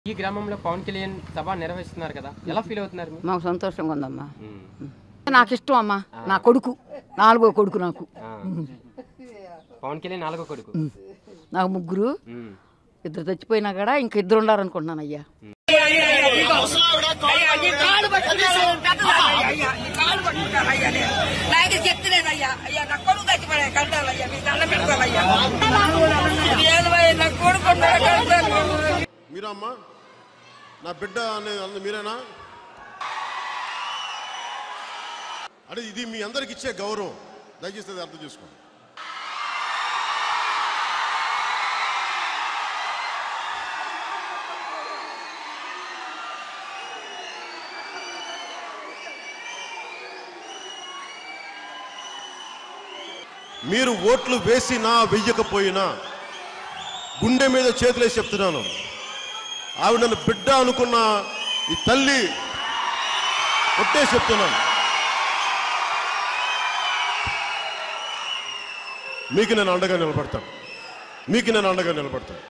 ఈ గ్రామంలో పవన్ కళ్యాణ్ సభ నిర్వహిస్తున్నారు కదా ఎలా ఫీల్ అవుతున్నారు మీరు? మాకు సంతోషంగా ఉందమ్మా ఉమ్. నాకు ఇష్టం అమ్మా నా కొడుకు నాలుగో కొడుకు నాకు ఆ. పవన్ కళ్యాణ్ నాలుగో కొడుకు నాకు ముగ్గురు ఉమ్. ఇద్దరు చచ్చిపోయినా కూడా ఇంక ఇద్దరు ఉండాలనుకుంటున్నాను అయ్యా నాకు చెప్తలేదయ్యా అయ్యా నా కొడుకు చచ్చిపోయా కట్టాలయ్యా మీ దండ పెడతానయ్యా ఏదయ్యా నా కొడుకు ఉన్నాడు, కడతాను. మీరా అమ్మా నా బిడ్డ అనేది అన్న మీరేనా అంటే ఇది మీ అందరికి ఇచ్చే గౌరవం దయచేసి అది అర్థం చేసుకోండి మీరు ఓట్లు వేసినా వెయ్యకపోయినా గుండె మీద చేతులేసి చెప్తున్నాను ఆవిడ నన్ను బిడ్డ అనుకున్న ఈ తల్లి ఒట్టే చెప్తున్నాను మీకు నేను అండగా నిలబడతాను మీకు నేను అండగా నిలబడతాను